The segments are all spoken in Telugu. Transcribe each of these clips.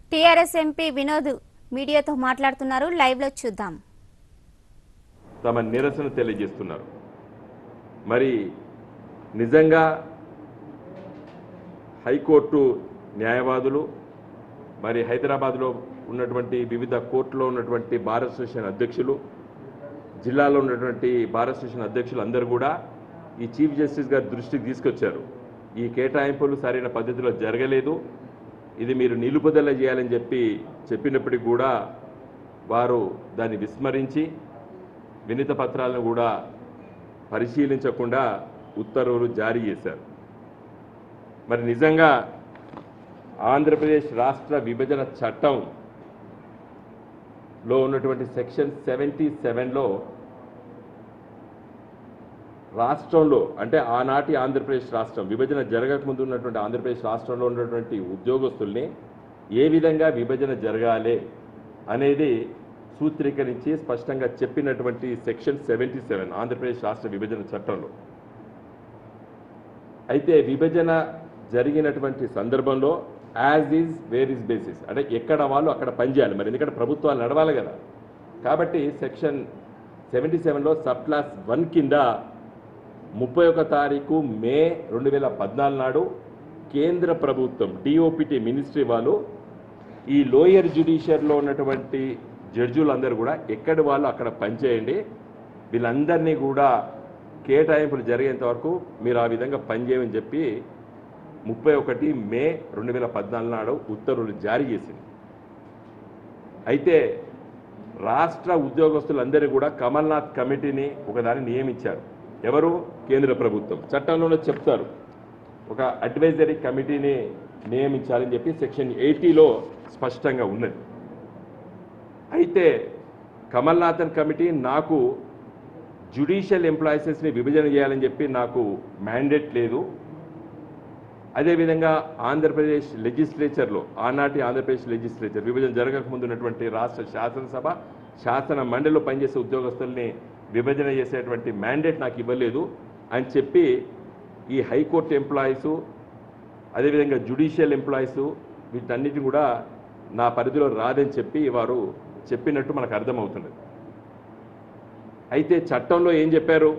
టీఆర్ఎస్ ఎంపీ వినోద్ మీడియాతో మాట్లాడుతున్నారు లైవ్ లో చూద్దాం తమ నిరసన తెలియజేస్తున్నారు మరి నిజంగా హైకోర్టు న్యాయవాదులు మరి హైదరాబాద్లో ఉన్నటువంటి వివిధ కోర్టులో ఉన్నటువంటి బార్ అసోసియేషన్ అధ్యక్షులు జిల్లాలో ఉన్నటువంటి బార్ అసోసియేషన్ అధ్యక్షులు అందరూ కూడా ఈ చీఫ్ జస్టిస్ గారి దృష్టికి తీసుకొచ్చారు ఈ కేటాయింపులు సరైన పద్ధతిలో జరగలేదు ఇది మీరు నిలుపుదల చేయాలని చెప్పి చెప్పినప్పటికీ కూడా వారు దాన్ని విస్మరించి వినతి పత్రాలను కూడా పరిశీలించకుండా ఉత్తర్వులు జారీ చేశారు మరి నిజంగా ఆంధ్రప్రదేశ్ రాష్ట్ర విభజన చట్టంలో ఉన్నటువంటి సెక్షన్ సెవెంటీ సెవెన్లో రాష్ట్రంలో అంటే ఆనాటి ఆంధ్రప్రదేశ్ రాష్ట్రం విభజన జరగకముందు ఉన్నటువంటి ఆంధ్రప్రదేశ్ రాష్ట్రంలో ఉన్నటువంటి ఉద్యోగస్తుల్ని ఏ విధంగా విభజన జరగాలి అనేది సూత్రీకరించి స్పష్టంగా చెప్పినటువంటి సెక్షన్ సెవెంటీ సెవెన్ ఆంధ్రప్రదేశ్ రాష్ట్ర విభజన చట్టంలో అయితే విభజన జరిగినటువంటి సందర్భంలో as is where is basis అంటే ఎక్కడ వాళ్ళు అక్కడ పనిచేయాలి మరి ఎందుకంటే ప్రభుత్వాలు నడవాలి కదా కాబట్టి సెక్షన్ సెవెంటీ సెవెన్లో సబ్ క్లాస్ వన్ కింద ముప్పై ఒక తారీఖు మే రెండు వేల పద్నాలుగు నాడు కేంద్ర ప్రభుత్వం డిఓపిటి మినిస్ట్రీ వాళ్ళు ఈ లోయర్ జ్యుడిషియర్లో ఉన్నటువంటి జడ్జులందరూ కూడా ఎక్కడి వాళ్ళు అక్కడ పనిచేయండి వీళ్ళందరినీ కూడా కేటాయింపులు జరిగేంత వరకు మీరు ఆ విధంగా పనిచేయమని చెప్పి ముప్పై ఒకటి మే రెండు వేల పద్నాలుగు నాడు ఉత్తర్వులు జారీ చేసింది అయితే రాష్ట్ర ఉద్యోగస్తులందరూ కూడా కమల్నాథ్ కమిటీని ఒకదాన్ని నియమించారు ఎవరు కేంద్ర ప్రభుత్వం చట్టంలోనే చెప్తారు ఒక అడ్వైజరీ కమిటీని నియమించాలని చెప్పి సెక్షన్ ఎయిటీలో స్పష్టంగా ఉన్నది అయితే కమల్నాథన్ కమిటీ నాకు జ్యుడిషియల్ ఎంప్లాయీసెస్ని విభజన చేయాలని చెప్పి నాకు మ్యాండేట్ లేదు అదేవిధంగా ఆంధ్రప్రదేశ్ లెజిస్లేచర్లో ఆనాటి ఆంధ్రప్రదేశ్ లెజిస్లేచర్ విభజన జరగకముందు ఉన్నటువంటి రాష్ట్ర శాసనసభ శాసన మండలిలో పనిచేసే ఉద్యోగస్తుల్ని విభజన చేసేటువంటి మ్యాండేట్ నాకు ఇవ్వలేదు అని చెప్పి ఈ హైకోర్టు ఎంప్లాయీసు అదేవిధంగా జ్యుడిషియల్ ఎంప్లాయీసు వీటన్నిటిని కూడా నా పరిధిలో రాదని చెప్పి వారు చెప్పినట్టు మనకు అర్థమవుతున్నది అయితే చట్టంలో ఏం చెప్పారు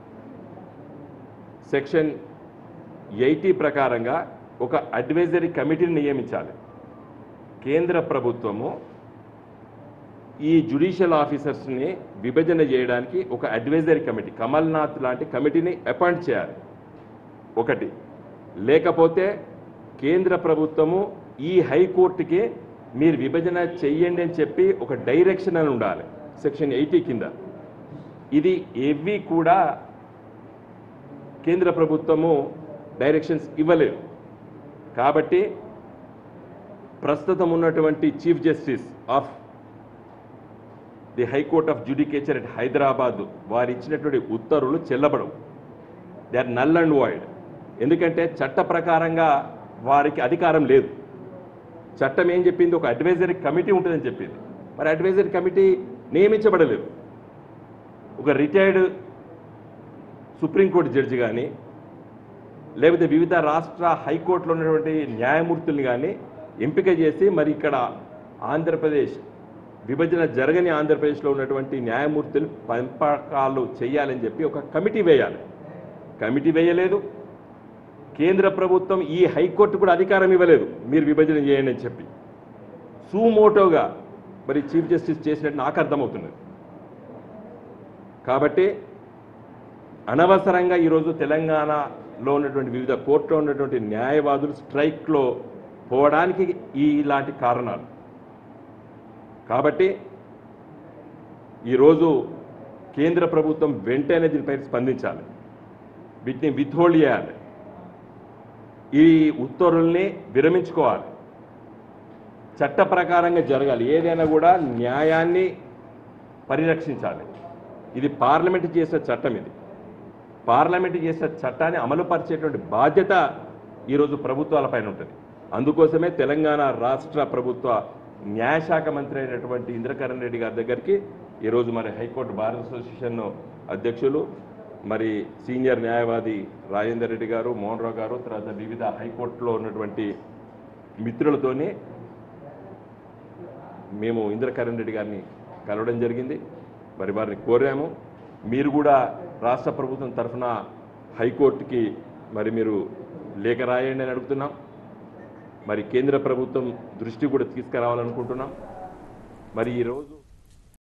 సెక్షన్ ఎయిటీ ప్రకారంగా ఒక అడ్వైజరీ కమిటీని నియమించాలి కేంద్ర ప్రభుత్వము ఈ జ్యుడిషియల్ ఆఫీసర్స్ని విభజన చేయడానికి ఒక అడ్వైజరీ కమిటీ కమల్నాథ్ లాంటి కమిటీని అపాయింట్ చేయాలి ఒకటి లేకపోతే కేంద్ర ప్రభుత్వము ఈ హైకోర్టుకి మీరు విభజన చెయ్యండి అని చెప్పి ఒక డైరెక్షన్ అని ఉండాలి సెక్షన్ ఎయిటీ కింద ఇది ఏవి కూడా కేంద్ర ప్రభుత్వము డైరెక్షన్స్ ఇవ్వలేదు కాబట్టి ప్రస్తుతం ఉన్నటువంటి chief justice of the high court of judicature at Hyderabad వారు ఇచ్చినటువంటి ఉత్తర్వులు చెల్లబడవు they are null and void ఎందుకంటే చట్ట ప్రకారంగా వారికి అధికారం లేదు చట్టం ఏం చెప్పింది ఒక అడ్వైజరీ కమిటీ ఉంటుందని చెప్పింది మరి అడ్వైజరీ కమిటీ నియమించబడలేదు ఒక రిటైర్డ్ సుప్రీంకోర్టు జడ్జి కానీ లేకపోతే వివిధ రాష్ట్ర హైకోర్టులో ఉన్నటువంటి న్యాయమూర్తుల్ని కానీ ఎంపిక చేసి మరి ఇక్కడ ఆంధ్రప్రదేశ్ విభజన జరగని ఆంధ్రప్రదేశ్లో ఉన్నటువంటి న్యాయమూర్తులు పంపకాలు చేయాలని చెప్పి ఒక కమిటీ వేయాలి కమిటీ వేయలేదు కేంద్ర ప్రభుత్వం ఈ హైకోర్టు కూడా అధికారం ఇవ్వలేదు మీరు విభజన చేయండి అని చెప్పి సూమోటోగా మరి చీఫ్ జస్టిస్ చేసినట్టు నాకు అర్థమవుతున్నది కాబట్టి అనవసరంగా ఈరోజు తెలంగాణలో ఉన్నటువంటి వివిధ కోర్టులో ఉన్నటువంటి న్యాయవాదులు స్ట్రైక్లో పోవడానికి ఈ ఇలాంటి కారణాలు కాబట్టి ఈరోజు కేంద్ర ప్రభుత్వం వెంటనే దీనిపై స్పందించాలి వీటిని విత్హోల్డ్ చేయాలి ఈ ఉత్తర్వుల్ని విరమించుకోవాలి చట్ట ప్రకారంగా జరగాలి ఏదైనా కూడా న్యాయాన్ని పరిరక్షించాలి ఇది పార్లమెంట్ చేసిన చట్టం ఇది పార్లమెంట్ చేసిన చట్టాన్ని అమలుపరిచేటువంటి బాధ్యత ఈరోజు ప్రభుత్వాలపైన ఉంటుంది అందుకోసమే తెలంగాణ రాష్ట్ర ప్రభుత్వ న్యాయశాఖ మంత్రి అయినటువంటి ఇంద్రకరణ్ రెడ్డి గారి దగ్గరికి ఈరోజు మరి హైకోర్టు బార్ అసోసియేషన్ అధ్యక్షులు మరి సీనియర్ న్యాయవాది రాజేందర్ రెడ్డి గారు మోహన్ రావు గారు తర్వాత వివిధ హైకోర్టులో ఉన్నటువంటి మిత్రులతోని మేము ఇంద్రకరణ్ రెడ్డి గారిని కలవడం జరిగింది మరి వారిని కోరాము మీరు కూడా రాష్ట్ర ప్రభుత్వం తరఫున హైకోర్టుకి మరి మీరు లేఖ రాయండి అని అడుగుతున్నాం మరి కేంద్ర ప్రభుత్వం దృష్టి కూడా తీసుకురావాలనుకుంటున్నాం మరి ఈరోజు